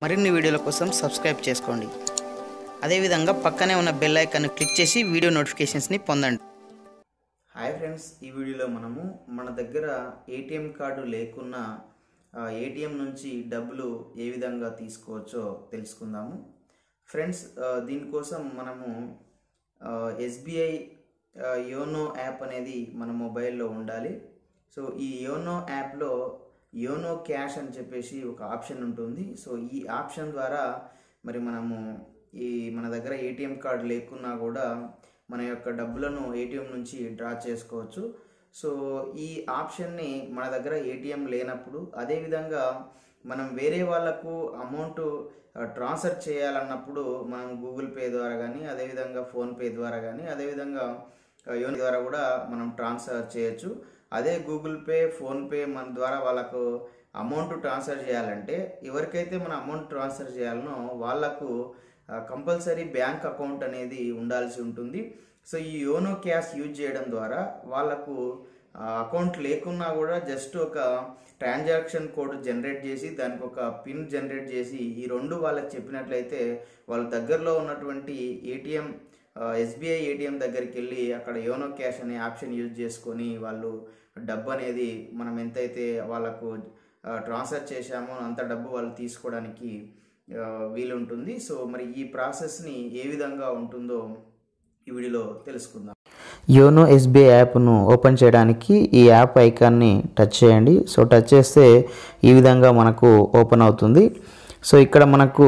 మరిన్ని వీడియోల కోసం సబ్స్క్రైబ్ చేసుకోండి అదేవిధంగా పక్కనే ఉన్న బెల్ ఐకాన్ని క్లిక్ చేసి వీడియో నోటిఫికేషన్స్ని పొందండి హాయ్ ఫ్రెండ్స్ ఈ వీడియోలో మనము మన దగ్గర ఏటీఎం కార్డు లేకున్నా ఏటీఎం నుంచి డబ్బులు ఏ విధంగా తీసుకోవచ్చో తెలుసుకుందాము ఫ్రెండ్స్ ఆ, దీనికోసం మనము ఎస్బీఐ యోనో యాప్ అనేది మన మొబైల్లో ఉండాలి సో ఈ యోనో యాప్లో యోనో క్యాష్ అని చెప్పేసి ఒక ఆప్షన్ ఉంటుంది సో ఈ ఆప్షన్ ద్వారా మరి మనము ఈ మన దగ్గర ఏటీఎం కార్డు లేకున్నా కూడా మన యొక్క డబ్బులను ఏటీఎం నుంచి డ్రా చేసుకోవచ్చు సో ఈ ఆప్షన్ని మన దగ్గర ఏటీఎం లేనప్పుడు అదేవిధంగా మనం వేరే వాళ్ళకు అమౌంట్ ట్రాన్స్ఫర్ చేయాలన్నప్పుడు మనం గూగుల్ పే ద్వారా కానీ అదేవిధంగా ఫోన్పే ద్వారా కానీ అదేవిధంగా యోన్ ద్వారా కూడా మనం ట్రాన్స్ఫర్ చేయొచ్చు అదే గూగుల్ పే ఫోన్పే మన ద్వారా వాళ్ళకు అమౌంట్ ట్రాన్స్ఫర్ చేయాలంటే ఎవరికైతే మన అమౌంట్ ట్రాన్స్ఫర్ చేయాలనో వాళ్ళకు కంపల్సరీ బ్యాంక్ అకౌంట్ అనేది ఉండాల్సి ఉంటుంది సో ఈ యోనో క్యాష్ యూజ్ చేయడం ద్వారా వాళ్ళకు అకౌంట్ లేకున్నా కూడా జస్ట్ ఒక ట్రాన్సాక్షన్ కోడ్ జనరేట్ చేసి దానికి ఒక పిన్ జనరేట్ చేసి ఈ రెండు వాళ్ళకి చెప్పినట్లయితే వాళ్ళ దగ్గరలో ఉన్నటువంటి ఏటీఎం ఎస్బీఐ ఏటీఎం దగ్గరికి వెళ్ళి అక్కడ యోనో క్యాష్ అనే ఆప్షన్ యూజ్ చేసుకొని వాళ్ళు డబ్బు అనేది మనం ఎంతైతే వాళ్ళకు ట్రాన్స్ఫర్ చేశామో అంత డబ్బు వాళ్ళు తీసుకోవడానికి ఆ, వీలుంటుంది సో మరి ఈ ప్రాసెస్ని ఏ విధంగా ఉంటుందో ఈ వీడియోలో తెలుసుకుందాం యోనో ఎస్బీఐ యాప్ను ఓపెన్ చేయడానికి ఈ యాప్ ఐకాన్ని టచ్ చేయండి సో టచ్ చేస్తే ఈ విధంగా మనకు ఓపెన్ అవుతుంది సో ఇక్కడ మనకు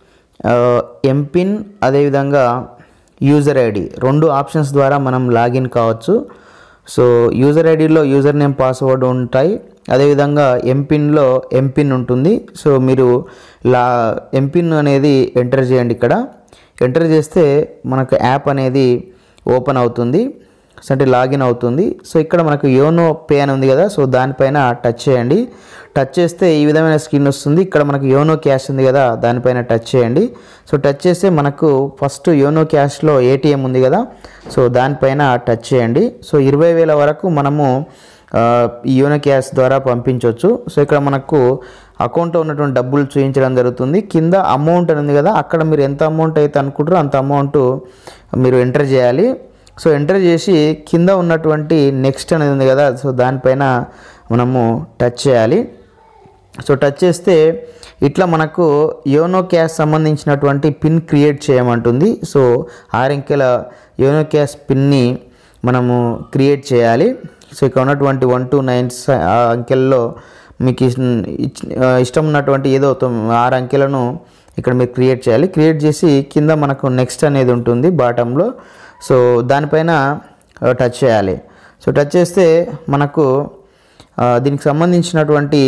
ఎంపిన్ అదేవిధంగా యూజర్ ఐడి రెండు ఆప్షన్స్ ద్వారా మనం లాగిన్ కావచ్చు సో యూజర్ ఐడిలో యూజర్ నేమ్ పాస్వర్డ్ ఉంటాయి అదేవిధంగా ఎంపిన్లో ఎంపిన్ ఉంటుంది సో మీరు లా ఎంపిన్ అనేది ఎంటర్ చేయండి ఇక్కడ ఎంటర్ చేస్తే మనకు యాప్ అనేది ఓపెన్ అవుతుంది సో అంటే లాగిన్ అవుతుంది సో ఇక్కడ మనకు యోనో పే అని ఉంది కదా సో దానిపైన టచ్ చేయండి టచ్ చేస్తే ఈ విధమైన స్క్రీన్ వస్తుంది ఇక్కడ మనకు యోనో క్యాష్ ఉంది కదా దానిపైన టచ్ చేయండి సో టచ్ చేస్తే మనకు ఫస్ట్ యోనో క్యాష్లో ఏటీఎం ఉంది కదా సో దానిపైన టచ్ చేయండి సో ఇరవై వేల వరకు మనము ఆ, ఈ యోనో క్యాష్ ద్వారా పంపించవచ్చు సో ఇక్కడ మనకు అకౌంట్లో ఉన్నటువంటి డబ్బులు చూపించడం జరుగుతుంది కింద అమౌంట్ అని ఉంది కదా అక్కడ మీరు ఎంత అమౌంట్ అయితే అనుకుంటారో అంత అమౌంట్ మీరు ఎంటర్ చేయాలి సో ఎంటర్ చేసి కింద ఉన్నటువంటి నెక్స్ట్ అనేది ఉంది కదా సో దానిపైన మనము టచ్ చేయాలి సో టచ్ చేస్తే ఇట్లా మనకు యోనో క్యాష్ సంబంధించినటువంటి పిన్ క్రియేట్ చేయమంటుంది సో ఆరంకెల యోనో క్యాష్ పిన్ని మనము క్రియేట్ చేయాలి సో ఇక్కడ ఉన్నటువంటి వన్ టు నైన్ అంకెల్లో మీకు ఇస్- ఇచ్- ఆ, ఇష్టం ఉన్నటువంటి ఏదో తొమ్- ఆరు అంకెలను ఇక్కడ మీరు క్రియేట్ చేయాలి క్రియేట్ చేసి కింద మనకు నెక్స్ట్ అనేది ఉంటుంది బాటంలో సో దానిపైన ఆ, టచ్ చేయాలి సో టచ్ చేస్తే మనకు ఆ, దీనికి సంబంధించినటువంటి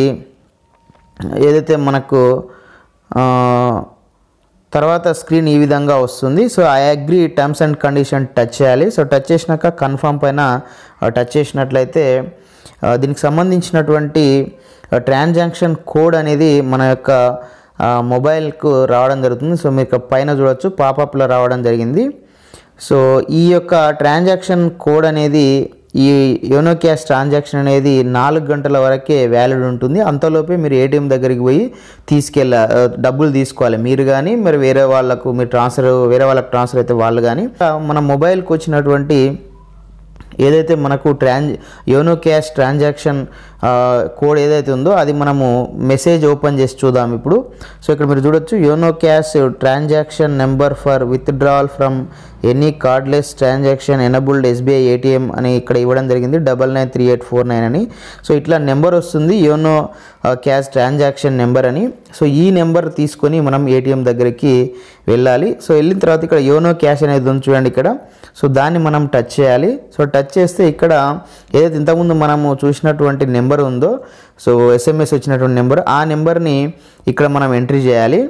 ఏదైతే మనకు ఆ, తర్వాత స్క్రీన్ ఈ విధంగా వస్తుంది so I agree terms and condition touch చేయాలి సో టచ్ చేసినాక కన్ఫర్మ్ పైన ఆ, టచ్ చేసినట్లయితే ఆ, దీనికి సంబంధించినటువంటి ట్రాన్సాక్షన్ కోడ్ అనేది మన యొక్క ఆ, మొబైల్కు రావడం జరుగుతుంది సో మీరు ఇక్కడ పైన చూడొచ్చు పాపప్లో రావడం జరిగింది సో ఈ యొక్క ట్రాన్సాక్షన్ కోడ్ అనేది ఈ యోనో క్యాష్ ట్రాన్సాక్షన్ అనేది నాలుగు గంటల వరకే వ్యాలిడ్ ఉంటుంది అంతలోపే మీరు ఏటీఎం దగ్గరికి పోయి తీసుకెళ్ళ ఆ, డబ్బులు తీసుకోవాలి మీరు కానీ మరి వేరే వాళ్ళకు మీరు ట్రాన్స్ఫర్ వేరే వాళ్ళకి ట్రాన్స్ఫర్ అయితే వాళ్ళు కానీ మన మొబైల్కి వచ్చినటువంటి ఏదైతే మనకు ట్రాన్ యోనో క్యాష్ ట్రాన్సాక్షన్ కోడ్ ఏదైతే ఉందో అది మనము మెసేజ్ ఓపెన్ చేసి చూద్దాం ఇప్పుడు సో ఇక్కడ మీరు చూడొచ్చు YONO cash transaction number for withdrawal from any cardless transaction enabled SBI ATM అని ఇక్కడ ఇవ్వడం జరిగింది double nine three eight four nine అని సో ఇట్లా నెంబర్ వస్తుంది యోనో క్యాష్ ట్రాన్సాక్షన్ నెంబర్ అని సో ఈ నెంబర్ తీసుకొని మనం ఏటీఎం దగ్గరికి వెళ్ళాలి సో వెళ్ళిన తర్వాత ఇక్కడ యోనో క్యాష్ అనేది ఉంది చూడండి ఇక్కడ సో దాన్ని మనం టచ్ చేయాలి సో టచ్ చేస్తే ఇక్కడ ఏదైతే ఇంతకుముందు మనము చూసినటువంటి నెంబర్ ఉందో సో ఎస్ఎంఎస్ వచ్చినటువంటి నెంబర్ ఆ నెంబర్ని ఇక్కడ మనం ఎంట్రీ చేయాలి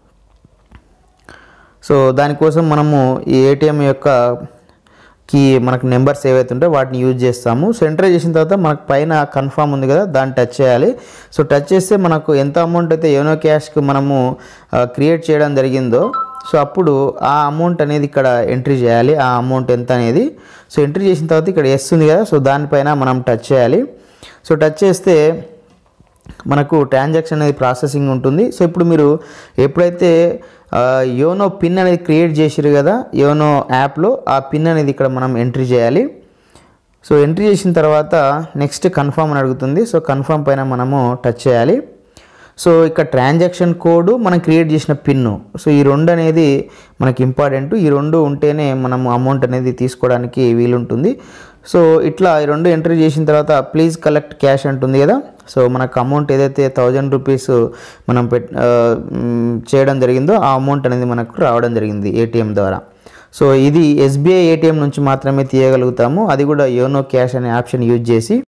సో దానికోసం మనము ఈ ఏటీఎం యొక్క కి మనకు నెంబర్స్ ఏవైతే ఉంటాయో వాటిని యూజ్ చేస్తాము సో ఎంటర్ చేసిన తర్వాత మనకు పైన కన్ఫామ్ ఉంది కదా దాన్ని టచ్ చేయాలి సో టచ్ చేస్తే మనకు ఎంత అమౌంట్ అయితే యోనో క్యాష్కి మనము క్రియేట్ చేయడం జరిగిందో సో అప్పుడు ఆ అమౌంట్ అనేది ఇక్కడ ఎంట్రీ చేయాలి ఆ అమౌంట్ ఎంత అనేది సో ఎంట్రీ చేసిన తర్వాత ఇక్కడ ఎస్ ఉంది కదా సో దానిపైన మనం టచ్ చేయాలి సో టచ్ చేస్తే మనకు ట్రాన్సాక్షన్ అనేది ప్రాసెసింగ్ ఉంటుంది సో ఇప్పుడు మీరు ఎప్పుడైతే ఆ, యోనో పిన్ అనేది క్రియేట్ చేసిరు కదా యోనో యాప్లో ఆ పిన్ అనేది ఇక్కడ మనం ఎంట్రీ చేయాలి సో ఎంట్రీ చేసిన తర్వాత నెక్స్ట్ కన్ఫర్మ్ అని అడుగుతుంది సో కన్ఫర్మ్ పైన మనము టచ్ చేయాలి సో ఇక్కడ ట్రాన్సాక్షన్ కోడ్ మనం క్రియేట్ చేసిన పిన్ను సో ఈ రెండు అనేది మనకి ఇంపార్టెంట్ ఈ రెండు ఉంటేనే మనము అమౌంట్ అనేది తీసుకోవడానికి వీలుంటుంది సో ఇట్లా ఈ రెండు ఎంట్రీ చేసిన తర్వాత ప్లీజ్ కలెక్ట్ క్యాష్ అంటుంది కదా సో మనకు అమౌంట్ ఏదైతే థౌజండ్ రూపీస్ మనం పెట్ ఆ, మ్, చేయడం జరిగిందో ఆ అమౌంట్ అనేది మనకు రావడం జరిగింది ఏటీఎం ద్వారా సో ఇది ఎస్బీఐ ఏటీఎం నుంచి మాత్రమే తీయగలుగుతాము అది కూడా యోనో క్యాష్ అనే ఆప్షన్ యూజ్ చేసి